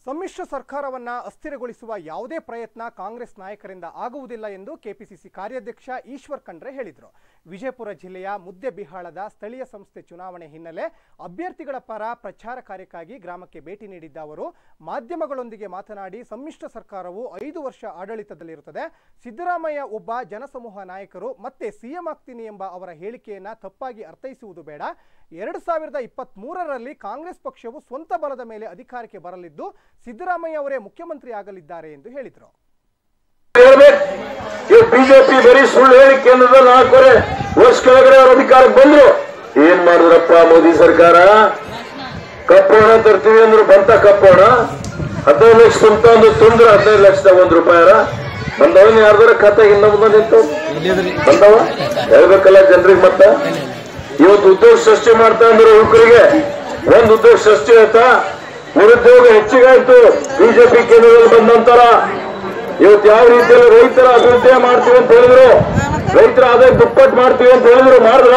ಸಮ್ಮಿಶ್ರ ಸರ್ಕಾರವನ್ನ ಅಸ್ಥಿರಗೊಳಿಸುವ ಯಾವುದೇ ಪ್ರಯತ್ನ ಕಾಂಗ್ರೆಸ್ ನಾಯಕರಿಂದ ಆಗುವುದಿಲ್ಲ ಎಂದು ಕೆಪಿಸಿಸಿ ಕಾರ್ಯಾಧ್ಯಕ್ಷ ಈಶ್ವರ್ ಖಂಡ್ರೆ ಹೇಳಿದರು ವಿಜಯಪುರ ಜಿಲ್ಲೆಯ ಮುದ್ದೆಬಿಹಾಳದ ಸ್ಥಳೀಯ ಸಂಸ್ಥೆ ಚುನಾವಣೆ ಹಿನ್ನೆಲೆ ಅಭ್ಯರ್ಥಿಗಳ ಪರ ಪ್ರಚಾರ ಕಾರ್ಯಕ್ಕಾಗಿ ಗ್ರಾಮಕ್ಕೆ ಭೇಟಿ ನೀಡಿದ್ದ ಅವರು ಮಾಧ್ಯಮಗಳೊಂದಿಗೆ ಮಾತನಾಡಿ ಸಮ್ಮಿಶ್ರ ಸರ್ಕಾರವು ಐದು ವರ್ಷ ಆಡಳಿತದಲ್ಲಿರುತ್ತದೆ ಸಿದ್ದರಾಮಯ್ಯ ಒಬ್ಬ ಜನಸಮೂಹ ನಾಯಕರು ಮತ್ತೆ ಸಿಎಂ ಆಗ್ತೀನಿ ಎಂಬ ಅವರ ಹೇಳಿಕೆಯನ್ನ ತಪ್ಪಾಗಿ ಅರ್ಥೈಸುವುದು ಬೇಡ ಎರಡು ಸಾವಿರದ ಇಪ್ಪತ್ತ್ ಮೂರರಲ್ಲಿ ಕಾಂಗ್ರೆಸ್ ಪಕ್ಷವು ಸ್ವಂತ ಬಲದ ಮೇಲೆ ಅಧಿಕಾರಕ್ಕೆ ಬರಲಿದ್ದು ಸಿದ್ದರಾಮಯ್ಯ ಅವರೇ ಮುಖ್ಯಮಂತ್ರಿ ಆಗಲಿದ್ದಾರೆ ಎಂದು ಹೇಳಿದರು ಹೇಳ್ಬೇಕು ಇವ್ ಬಿಜೆಪಿ ಬರೀ ಸುಳ್ಳು ಹೇಳಿ ಕೇಂದ್ರದಲ್ಲಿ ನಾಲ್ಕೂವರೆ ವರ್ಷ ಕೆಳಗಡೆ ಅವ್ರ ಅಧಿಕಾರಕ್ಕೆ ಬಂದ್ರು ಏನ್ ಮಾಡಿದ್ರಪ್ಪ ಮೋದಿ ಸರ್ಕಾರ ಕಪ್ಪೋಣ ತರ್ತೀವಿ ಅಂದ್ರು ಬಂತ ಕಪ್ಪೋಣ ಹದಿನೈದು ಲಕ್ಷ ತುಂಬ ಒಂದು ತುಂಬ್ರ ಹದಿನೈದು ಲಕ್ಷದ ಒಂದ್ ರೂಪಾಯರ ಬಂದವನ್ ಯಾರ್ದಾರ ಖಾತೆ ಹಿಂದ ಮುಂದೆ ನಿಂತು ಬಂದವ ಹೇಳ್ಬೇಕಲ್ಲ ಜನರಿಗೆ ಮತ್ತ ಇವತ್ತು ಉದ್ಯೋಗ ಸೃಷ್ಟಿ ಮಾಡ್ತಾ ಅಂದ್ರು ಯುವಕರಿಗೆ ಒಂದ್ ಉದ್ಯೋಗ ಸೃಷ್ಟಿ ಆಯ್ತಾ ನಿರುದ್ಯೋಗ ಹೆಚ್ಚಿಗಾಯ್ತು ಬಿಜೆಪಿ ಕೇಂದ್ರದಲ್ಲಿ ಬಂದ ನಂತರ ಇವತ್ತು ಯಾವ ರೀತಿಯಲ್ಲಿ ರೈತರ ಅಭಿವೃದ್ಧಿ ಮಾಡ್ತೀವಿ ಅಂತ ಹೇಳಿದ್ರು ರೈತರ ಆದಾಯ ದುಪ್ಪಟ್ಟು ಮಾಡ್ತೀವಿ ಅಂತ ಹೇಳಿದ್ರು ಮಾಡಿದ್ರ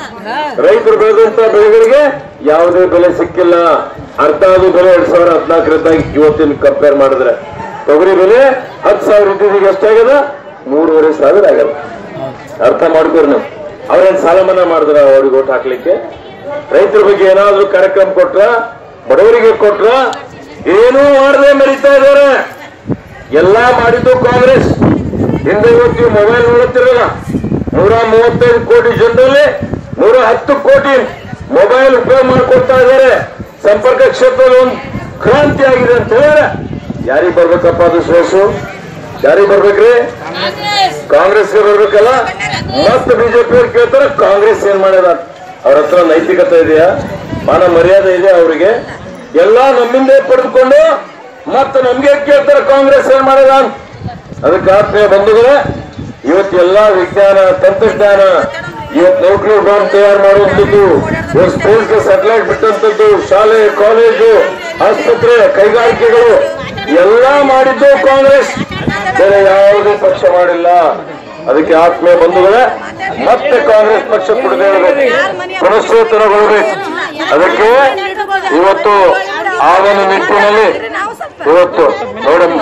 ರೈತರು ಬೆಳೆದಂತ ಬೆಳೆಗಳಿಗೆ ಯಾವುದೇ ಬೆಲೆ ಸಿಕ್ಕಿಲ್ಲ ಅರ್ಧ ಅದು ಬೆಲೆ ಎರಡ್ ಸಾವಿರ ಹದಿನಾಲ್ಕರಿಂದ ಇವತ್ತಿನ ಕಂಪೇರ್ ಮಾಡಿದ್ರೆ ತೊಗರಿ ಬೆಲೆ ಹತ್ತು ಸಾವಿರ ಇದ್ದಿದ್ದೀಗ ಎಷ್ಟಾಗ್ಯದ ಮೂರುವರೆ ಸಾವಿರ ಆಗ್ಯದ ಅರ್ಥ ಮಾಡ್ಕೊರಿ ನೀವು ಅವ್ರೇನ್ ಸಾಲ ಮನ್ನಾ ಮಾಡಿದ್ರ ಅವ್ರಿಗೆ ಓಟ್ ಹಾಕ್ಲಿಕ್ಕೆ ರೈತರ ಬಗ್ಗೆ ಏನಾದ್ರೂ ಕಾರ್ಯಕ್ರಮ ಕೊಟ್ರ ಬಡವರಿಗೆ ಕೊಟ್ರ ಏನೂ ಮಾಡದೆ ಮರಿತಾ ಇದಾರೆ ಎಲ್ಲಾ ಮಾಡಿದ್ದು ಕಾಂಗ್ರೆಸ್ ಹಿಂದೆ ಇವತ್ತು ಮೊಬೈಲ್ ನೋಡುತ್ತಿರಲ್ಲ ನೂರ ಮೂವತ್ತೈದು ಕೋಟಿ ಜನರಲ್ಲಿ ನೂರ ಹತ್ತು ಕೋಟಿ ಮೊಬೈಲ್ ಉಪಯೋಗ ಮಾಡ್ಕೊಡ್ತಾ ಇದ್ದಾರೆ ಸಂಪರ್ಕ ಕ್ಷೇತ್ರದಲ್ಲಿ ಒಂದು ಕ್ರಾಂತಿ ಆಗಿದೆ ಅಂತ ಹೇಳಿದ್ರೆ ಯಾರಿಗೆ ಬರ್ಬೇಕಪ್ಪ ಅದು ಸೋಸು ಯಾರಿಗೆ ಬರ್ಬೇಕ್ರಿ ಕಾಂಗ್ರೆಸ್ಗೆ ಬರ್ಬೇಕಲ್ಲ ಮತ್ತೆ ಬಿಜೆಪಿ ಅವ್ರು ಕೇಳ್ತಾರೆ ಕಾಂಗ್ರೆಸ್ ಏನ್ ಮಾಡ್ಯದ ಅವ್ರ ಹತ್ರ ನೈತಿಕತೆ ಇದೆಯಾ ಮಾನ ಮರ್ಯಾದೆ ಇದೆ ಅವರಿಗೆ ಎಲ್ಲಾ ನಮ್ಮಿಂದೇ ಪಡೆದುಕೊಂಡು ಮತ್ತೆ ನಮ್ಗೆ ಕೇಳ್ತಾರೆ ಕಾಂಗ್ರೆಸ್ ಏನ್ ಮಾಡ್ಯದ ಅಂತ ಅದಕ್ಕೆ ಆತ್ಮೀಯ ಬಂಧುಗಳೇ ಇವತ್ತು ಎಲ್ಲಾ ವಿಜ್ಞಾನ ತಂತ್ರಜ್ಞಾನ ಇವತ್ತು ನೌಕರಿ ಬಾಂಬ್ ತಯಾರು ಮಾಡುವಂಥದ್ದು ಇವತ್ತು ಸ್ಪೇಸ್ಗೆ ಸೆಟಲೈಟ್ ಬಿಟ್ಟಂತದ್ದು ಶಾಲೆ ಕಾಲೇಜು ಆಸ್ಪತ್ರೆ ಕೈಗಾರಿಕೆಗಳು ಎಲ್ಲಾ ಮಾಡಿದ್ದು ಕಾಂಗ್ರೆಸ್ ಬೇರೆ ಯಾವುದೇ ಪಕ್ಷ ಮಾಡಿಲ್ಲ ಅದಕ್ಕೆ ಆತ್ಮೀಯ ಬಂಧುಗಳೇ ಮತ್ತೆ ಕಾಂಗ್ರೆಸ್ ಪಕ್ಷ ಕುಡಿದೇ ಪುನಶ್ಚೇತನಗೊಳ್ಳಬೇಕು ಅದಕ್ಕೆ ಇವತ್ತು ಆ ಒಂದು ನಿಟ್ಟಿನಲ್ಲಿ ಇವತ್ತು ನೋಡಮ್ಮ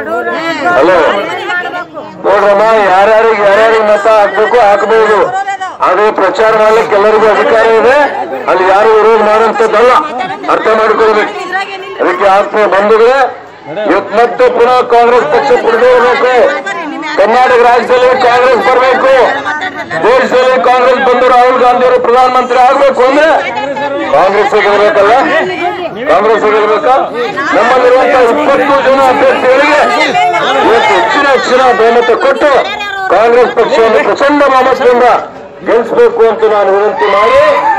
ಹಲೋ ನೋಡ್ರಮ್ಮ ಯಾರ್ಯಾರಿಗೆ ಯಾರ್ಯಾರಿಗೆ ಮತ ಹಾಕ್ಬೇಕು ಹಾಕಬಹುದು ಆದ್ರೆ ಪ್ರಚಾರ ಮಾಡ್ಲಿಕ್ಕೆ ಎಲ್ಲರಿಗೂ ಅಧಿಕಾರ ಇದೆ ಅಲ್ಲಿ ಯಾರು ವಿರೋಧ ಮಾಡುವಂತದ್ದಲ್ಲ ಅರ್ಥ ಮಾಡ್ಕೊಳ್ಬೇಕು ಅದಕ್ಕೆ ಆತ್ಮೀಯ ಬಂಧುಗಳೇ ಇವತ್ತು ಮತ್ತೆ ಪುನಃ ಕಾಂಗ್ರೆಸ್ ಪಕ್ಷ ಪಡೆದೇ ಇರಬೇಕು ಕರ್ನಾಟಕ ರಾಜ್ಯದಲ್ಲಿ ಕಾಂಗ್ರೆಸ್ ಬರಬೇಕು ದೇಶದಲ್ಲಿ ಕಾಂಗ್ರೆಸ್ ಬಂದು ರಾಹುಲ್ ಗಾಂಧಿ ಅವರು ಪ್ರಧಾನಮಂತ್ರಿ ಆಗ್ಬೇಕು ಅಂದ್ರೆ ಕಾಂಗ್ರೆಸ್ ಗೆಲ್ಲಬೇಕಲ್ಲ ಕಾಂಗ್ರೆಸ್ ಗೆಲ್ಲಬೇಕಾ ನಮ್ಮಲ್ಲಿರುವಂತಹ ಇಪ್ಪತ್ತು ಜನ ಅಭ್ಯರ್ಥಿಗಳಿಗೆ ಇವತ್ತು ಹೆಚ್ಚಿನ ಹೆಚ್ಚಿನ ಬಹುಮತ ಕೊಟ್ಟು ಕಾಂಗ್ರೆಸ್ ಪಕ್ಷವನ್ನು ಪ್ರಚಂಡ ಬಹುಮತದಿಂದ ಗೆಲ್ಲಿಸಬೇಕು ಅಂತ ನಾನು ವಿನಂತಿ ಮಾಡಿ